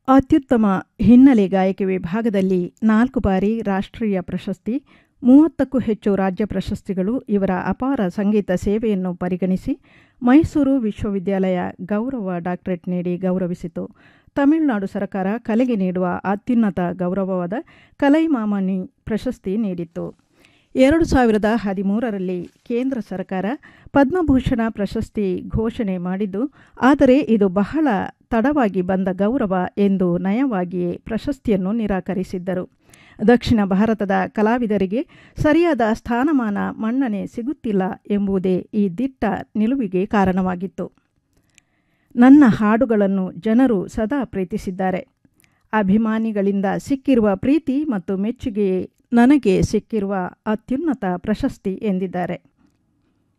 ಅತ್ಯುತ್ತಮ ಹಿನ್ನೆಲೆ ಗಾಯಕಿ ವಿಭಾಗದಲ್ಲಿ ನಾಲ್ಕು ಬಾರಿ ರಾಷ್ಟ್ರೀಯ ಪ್ರಶಸ್ತಿ ಮೂವತ್ತಕ್ಕೂ ಹೆಚ್ಚು ರಾಜ್ಯ ಪ್ರಶಸ್ತಿಗಳು ಇವರ ಅಪಾರ ಸಂಗೀತ ಸೇವೆಯನ್ನು ಪರಿಗಣಿಸಿ ಮೈಸೂರು ವಿಶ್ವವಿದ್ಯಾಲಯ ಗೌರವ ಡಾಕ್ಟರೇಟ್ ನೀಡಿ ಗೌರವಿಸಿತು ತಮಿಳುನಾಡು ಸರ್ಕಾರ ಕಲೆಗೆ ನೀಡುವ ಅತ್ಯುನ್ನತ ಗೌರವವಾದ ಕಲೈಮಾಮನಿ ಪ್ರಶಸ್ತಿ ನೀಡಿತ್ತು ಎರಡು ಸಾವಿರದ ಹದಿಮೂರರಲ್ಲಿ ಕೇಂದ್ರ ಸರ್ಕಾರ ಪದ್ಮಭೂಷಣ ಪ್ರಶಸ್ತಿ ಘೋಷಣೆ ಮಾಡಿದ್ದು ಆದರೆ ಇದು ಬಹಳ ತಡವಾಗಿ ಬಂದ ಗೌರವ ಎಂದು ನಯವಾಗಿಯೇ ಪ್ರಶಸ್ತಿಯನ್ನು ನಿರಾಕರಿಸಿದ್ದರು ದಕ್ಷಿಣ ಭಾರತದ ಕಲಾವಿದರಿಗೆ ಸರಿಯಾದ ಸ್ಥಾನಮಾನ ಮನ್ನಣೆ ಸಿಗುತ್ತಿಲ್ಲ ಎಂಬುದೇ ಈ ದಿಟ್ಟ ನಿಲುವಿಗೆ ಕಾರಣವಾಗಿತ್ತು ನನ್ನ ಹಾಡುಗಳನ್ನು ಜನರು ಸದಾ ಪ್ರೀತಿಸಿದ್ದಾರೆ ಅಭಿಮಾನಿಗಳಿಂದ ಸಿಕ್ಕಿರುವ ಪ್ರೀತಿ ಮತ್ತು ಮೆಚ್ಚುಗೆಯೇ ನನಗೆ ಸಿಕ್ಕಿರುವ ಅತ್ಯುನ್ನತ ಪ್ರಶಸ್ತಿ ಎಂದಿದ್ದಾರೆ